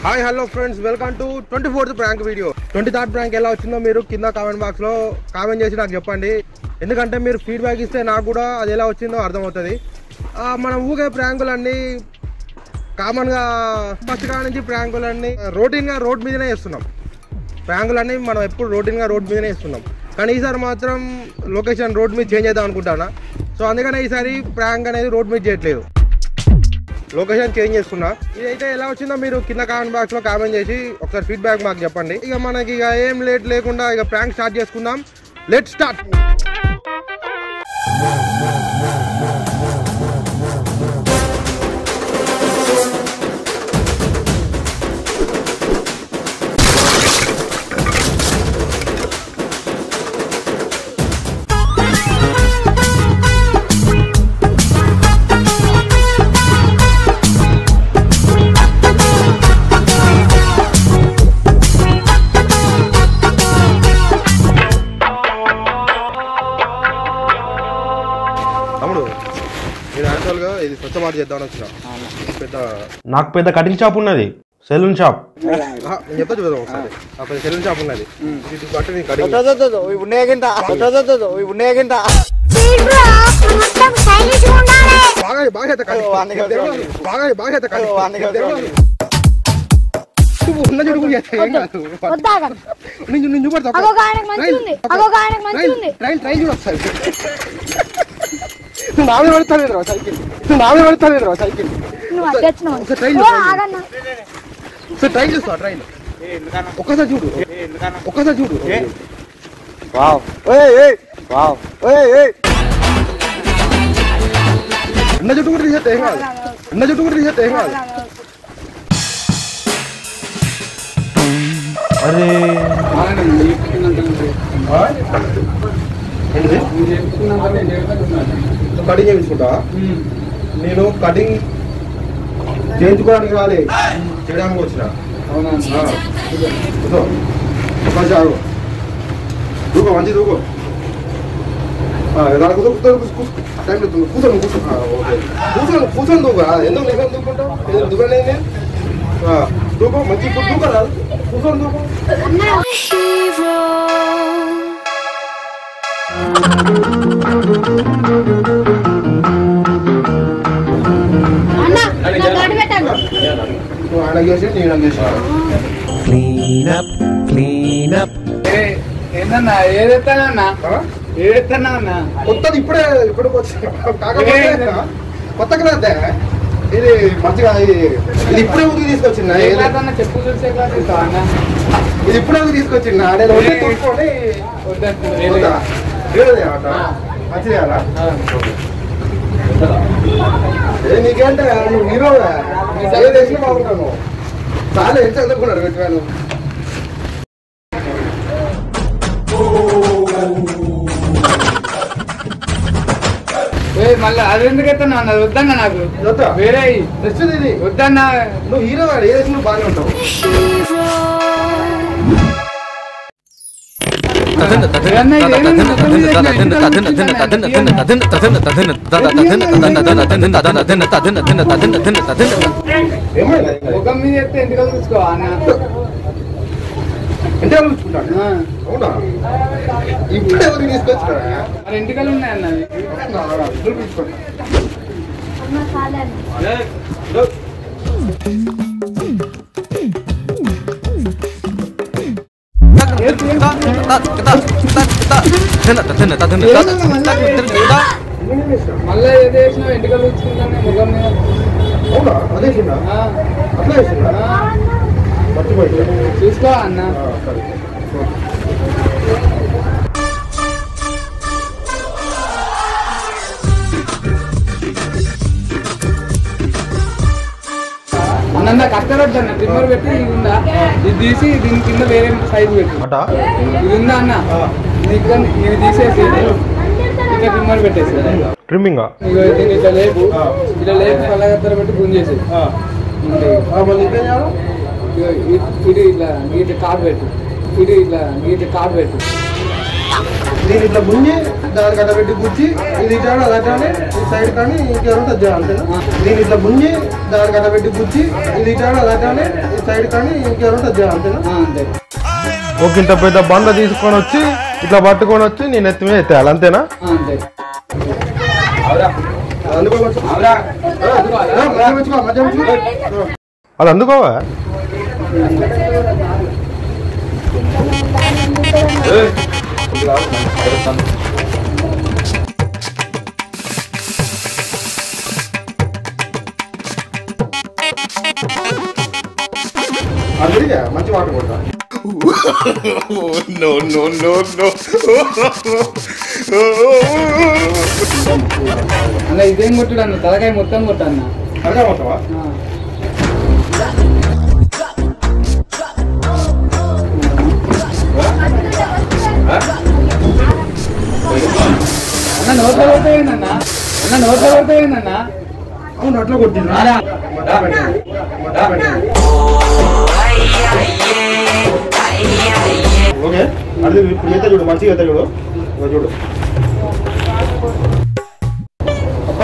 Hi hello friends welcome to twenty fourth prank video twenty third prank ఎలా వచ్చిందో మీరు కింద కామెంట్ బాక్స్ లో కామెంట్ చేసి నాకు చెప్పండి ఎందుకంటే మీరు ఫీడ్బ్యాక్ ఇస్తే నాకు కూడా అది ఎలా వచ్చిందో అర్థమవుతుంది ఆ, మనం ఊగే ప్రాంకులన్నీ కామన్గా ఫస్ట్ కాడ నుంచి ప్రాంకులన్నీ రొటీన్గా రోడ్ మీదనే చేస్తున్నాం ప్రాంకులన్నీ మనం ఎప్పుడు రొటీన్గా రోడ్ మీదనే చేస్తున్నాం కానీ ఈసారి మాత్రం లొకేషన్ రోడ్ మీద చేంజ్ చేద్దాం అనుకుంటానా సో అందుకనే ఈసారి ప్రాంక్ అనేది రోడ్ మీద చేయట్లేదు లొకేషన్ చేంజ్ చేస్తున్నా ఇదైతే ఎలా వచ్చిందో మీరు కింద కామెంట్ బాక్స్ లో కామెంట్ చేసి ఒకసారి ఫీడ్బ్యాక్ మాకు చెప్పండి ఇక మనకి ఇక ఏం లేట్ లేకుండా ఇక ప్రాంక్ స్టార్ట్ చేసుకుందాం లెట్ స్టార్ట్ తమ్ముడు నేను యాక్చువల్గా ఇది స్వచ్ఛ భారత్ చేద్దామని వచ్చిన పెద్ద నాకు పెద్ద కటింగ్ షాప్ ఉన్నది సెలూన్ షాప్ నేను చెప్తా చూద్దాం ఒకసారి ఆ పెద్ద సెలూన్ షాప్ ఉన్నది ఇది బట్టి నేను కటింగ్ ఉన్నాయంట ఉన్నాయంట మొత్తం స్టైలిష్ ఉండాలి బాగా బాగా అయితే కటింగ్ ఓ, అన్ని కలిసి తెలవాలి. బాగా బాగా అయితే ఓ, అన్ని కటింగ్ కలిసి తెలవాలి. నువ్వు ఉన్న చూడు కూడా చేస్తా, ఏం కాదు. వద్దాగండి నేను నేను చూపెడతా అగో ఆయనకు మంచిగా ఉంది అగో ఆయనకు మంచిగా ఉంది ట్రైన్ ట్రైన్ చూడు ఒకసారి నువ్వు నామే పడతాను రా సైకిల్ నువ్వు నామే పడతాను రా సైకిల్ నువ్వు అడ్డు వచ్చినావు ఒకసారి ట్రైన్ ఓ, చూడు ఆగన్న ఒకసారి ట్రైన్ చూస్తా ట్రైన్ ఒక్కసారి చూడు ఒక్కసారి చూడు వావ్ ఓయ్ ఏయ్ వావ్ ఓయ్ ఏయ్ ఉన్న చుట్టూ కూడా తీసేస్తే ఏం కాదు ఉన్న చుట్టూ కూడా తీసేస్తే ఏం కాదు అరే కటింగ్ చేయించుకుంటా నేను కటింగ్ చేయించుకోవడానికి రాలే చేయడానికి వచ్చిన ఆ, కూర్చో. మంచి ఆగు దూకో మంచి దూకో ఆ, ఇలా కూర్చో కూర్చో కూర్చో, కూర్చో. టైం లేదు, కూర్చో నువ్వు కూర్చో ఆ, ఓకే. కూర్చొని కూర్చొని దూకు ఆ, ఎందుకు నీకు దూకుంటావు ఎందుకు దూకలేదు నేను ఆ, దూకో మంచి ఇప్పుడు దూకరా కూర్చొని దూకో అన్న నా గడి పెట్టండి నువ్వు ఆయన చేసి నేను చేసి ఏందన్నా ఏదెత్తానన్నా ఏదెత్తానా అన్నా కొత్తది ఇప్పుడే ఇప్పుడు కాకపోతే కొత్త కదా ఇది మంచిగా ఇది ఇది ఇప్పుడే ఊరికి తీసుకొచ్చింది ఏ క్లాస్ అన్నా చెప్పు చూసే క్లాస్ ఇస్తావా అన్న ఇది ఇప్పుడే ఊరికి తీసుకొచ్చింది నేను వచ్చి చూసుకొని వద్దంటున్నా, పోతా. వేరే. వేరేది ఆట మంచిది అలా ఏ నీకేంటే నువ్వు హీరో ఏ దేశంలో బాగుంటాను చాలా ఎంత చదువుకున్నాడు పెట్టాను ఏయ్, మళ్ళీ అది ఎందుకు ఎత్తాను అన్న అది వద్దన్నా నాకు వద్దా? వేరే ఇయ్యి. నెక్స్ట్ ఇది వద్దన్నా నువ్వు హీరో వాడు ఏ దేశంలో బాగానే ఉంటావు ఏదన్నా ఇది ఏమన్నా మొత్తం మీద ఇట్లా ఇంటికాడ కూర్చుంటాను ఏమైనా ముఖం మీద ఎత్తే ఎందుకు చూసుకోవా అన్న అంటే చూసుకుంటాను ఆ, అవునా ఇప్పుడే ఊరికి తీసుకొచ్చినా మరి ఇంటికలు ఉన్నాయి అన్నది తీసుకోండి అన్న కాలేదు మళ్ళీ ఏదో వేసినావు ఇంటికలు కూర్చుంటాను ముఖం మీద అవునా అదే చిన్న ఆ, అట్లా వేసిందా ఆ, మర్చిపోయింది చూసుకో అన్న ఆ, సరే అన్న కష్టపడ్డా అన్న ట్రిమ్మర్ పెట్టి ఇది ఉందా ఇది తీసి దీని కింద వేరే సైజు పెట్టు అట ఇది ఉందా అన్న నీకు ఇది తీసేసి ఇంకా ట్రిమ్మర్ పెట్టేసి ట్రిమ్మింగ్ ఇగో దీన్ని ఇట్లా లేపు ఇట్లా లేపు పల్లగత్తర పెట్టి గుంజ చేసి మళ్ళీ ఇంకేం చేయాలి ఇది ఇట్లా గీత కాటు పెట్టు ఇది ఇట్లా గీత కాటు పెట్టు దీని ఇట్లా గుంజి దాని కట్ట పెట్టి గుచ్చి ఇది ఇటు అది అట్లానే ఈ సైడ్ కానీ ఇంకెవరు అది చేయాలి అంతేనా దీని ఇట్లా గుంజి దాని కట్ట పెట్టి గుచ్చి ఇది ఇటు అది అట్లానే ఈ సైడ్ కానీ ఇంకెవరు అది చేయాలి అంతేనా ఆ, అంతే ఒక ఇంత పెద్ద బండ తీసుకొని వచ్చి ఇట్లా పట్టుకొని వచ్చి నేను ఎత్తి మీద ఎత్తేయాలి అంతేనా ఆ, అంతే అది అందుకోవా మంచి వాటర్ కొడతా no, no, no, no. అన్న ఇదేం కొట్టుడు అన్న తలకాయ మొత్తం కొట్టన్న అర్థం అవుతావా అన్న నోట్లో కొట్టేయందన్న అన్న నోట్లో కొట్టేయందన్న అవును అట్లా కొట్టింది ఓకే అది ఇప్పుడు ఈత చూడు మంచిగా ఈత చూడు ఇగో చూడు అబ్బా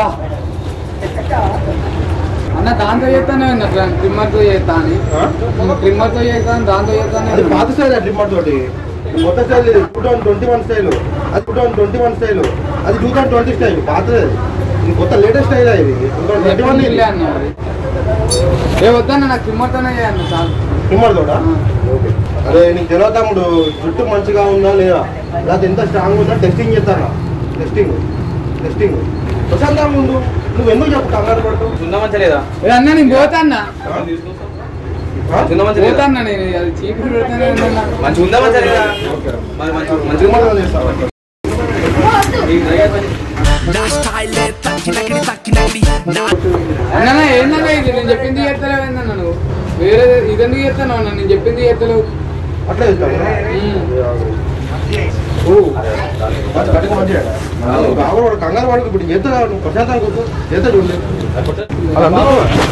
అన్న దాంతో చేస్తానే అన్న ట్రిమ్మర్తో చేస్తా అని ఆ? ట్రిమ్మర్తో చేస్తాను దాంతో అది చేస్తాను పాత స్టైల్ అది లిమ్మర్ తోటి కొత్త స్టైల్ ఇది two thousand twenty one style అది two thousand twenty one style అది టూ థౌసండ్ ట్వంటీ స్టైల్ పాతది అది. ఇది కొత్త లేటెస్ట్ స్టైల్ ఇది టూ థౌసండ్ ట్వంటీ వన్ ఇల్లే అన్న మరి ఏ వద్దన్న నాకు ట్రిమ్మర్తోనే చేయన్న చాలు లిమ్మర్ తోట ఓకే అదే నీకు తెలియదు తమ్ముడు జుట్టు మంచిగా ఉందా లేదా లేకపోతే ఎంత స్ట్రాంగ్ ఉందా టెస్టింగ్ చేస్తారా టెస్టింగ్ టెస్టింగ్ ప్రశాంతంగా ఉండు నువ్వు ఎందుకు చెప్పు కంగారు పడతావు ఉందా మంచిగా లేదా ఏ అన్న నేను పోతా అన్న ఆ? ఉందా మంచిగా పోతా లేదా అన్న నేను అది చీపురు పెడతానే ఉందన్న మంచిగా ఉందా మంచిగా లేదా మరి మంచిగా మంచిగా లిమ్మర్ తోనే చేస్తావా? అన్న ఏందన్నా ఇది నేను చెప్పింది చేస్తలేవు ఏందన్న నువ్వు వేరే ఇదెందుకు చేస్తాను అన్న నేను చెప్పింది చేస్తలేవు అట్లా చేస్తావా? ఓ, మంచి కటింగ్ మంచిగా. నువ్వు కావాలి కంగారు పడకు ఇప్పుడు చేస్తా నువ్వు ప్రశాంతంగా కూర్చో చేస్తా చూడలేదు అది అందుకో.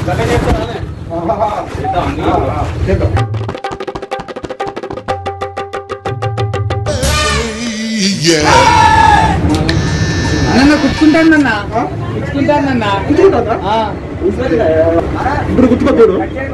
చేద్దాం. అన్న కుచ్చుకుంటానన్న కుచ్చుకుంటానన్న కూర్చుంటారా? ఆ. ఇప్పుడు కూర్చుకోద్దు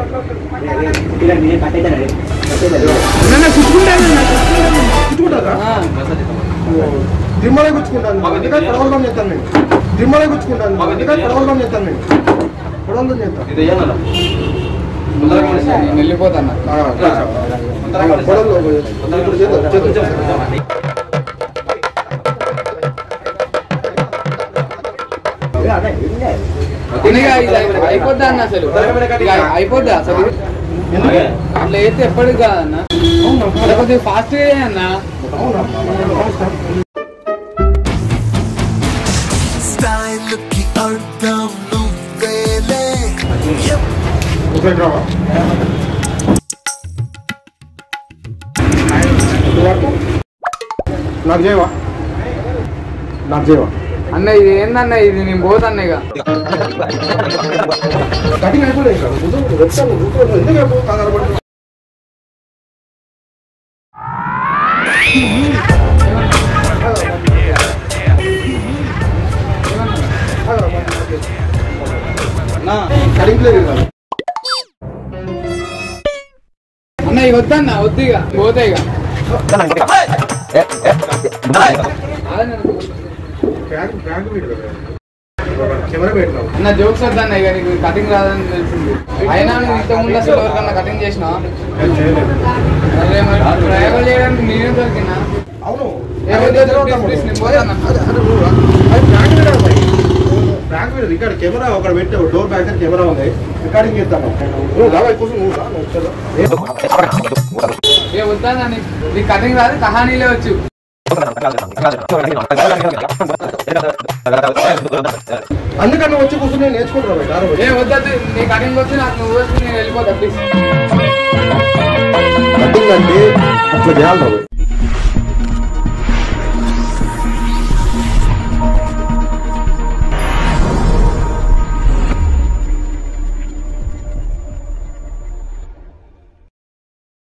అన్న కుచ్చుకుంటానన్న కూర్చుకుంటారా ఆ. దిమ్మలే కూర్చుకుంటాను అందుకని పడవలం చేస్తాను నేను దిమ్మలే కూర్చుకుంటాను అందుకని పడవలం చేస్తాను నేను పడవలం చేస్తాను ఇది అయ్యాను తొందరగా మనిషి. నేను వెళ్ళిపోతాను ఆ, పడవలో ఇప్పుడు చేద్దాం, చేద్దాం. అన్న ఇక ఇది అయిపో- అయిపోద్దా అన్న అసలు ఇక అయిపోద్దా అసలు ఎందుకు? అట్లా వేస్తే ఎప్పటికి కాదన్న అలా కొద్దిగా ఫాస్ట్ గా చేయి అన్న అవునా? స్టైల్కి అర్థం నువ్వేలే ఒకసారి రావా? ఇటు పట్టు. నాకు చేయవా నాకు చేయవా అన్న ఇది ఏందన్న ఇది నేను పోతాను ఇక కటింగ్ అయిపోలేదు ఇంకా కూర్చో, వెళ్తాను, కూర్చో. ఎందుకు అయిపో కంగారు పడుతున్నావు? కటింగ్ లేదు ఇంకా. అన్న ఇక వద్దన్న వద్దు ఇక పోతే ఇక ఆగండి అన్న. బ్యాంక్ బ్యాంక్ వీడు కదా. కెమెరా పెట్టినావు అన్న జోక్స్ వద్దన్న ఇక నీకు కటింగ్ రాదని తెలిసింది అయినా నువ్వు ఇంత ముందు అసలు ఎవరికన్నా కటింగ్ చేసినా నేను చేయలేదు అరే మరి ప్రయోగాలు చేయడానికి నేనే దొరికినా అవును ఏ వద్దు, వద్దు, please, please, నేను పోతాను. అదే, అదే, నువ్వు రా. అది బ్యాంక్ వీడు అబ్బాయి. బ్యాంక్ వీడు ఇక్కడ కెమెరా ఒకటి పెట్టి డోర్ బ్యాక్ సైడ్ కెమెరా ఉంది రికార్డింగ్ చేస్తాను నువ్వు రావా కూర్చో నువ్వు రా నువ్వు ఒకసారి రా. ఏ వద్దన్న నీ- నీ కటింగ్ రాదు కహానీలే వచ్చు అందుకని వచ్చి కూర్చొని నేను నేర్చుకుంటున్నా బయట ఆరో ఏ వద్దద్దు నీ కటింగ్ వచ్చి నాకు నువ్వు వచ్చి నేను వెళ్ళిపోతా ప్లీజ్ కటింగ్ అంటే అట్లా చేయాలి రా బయట.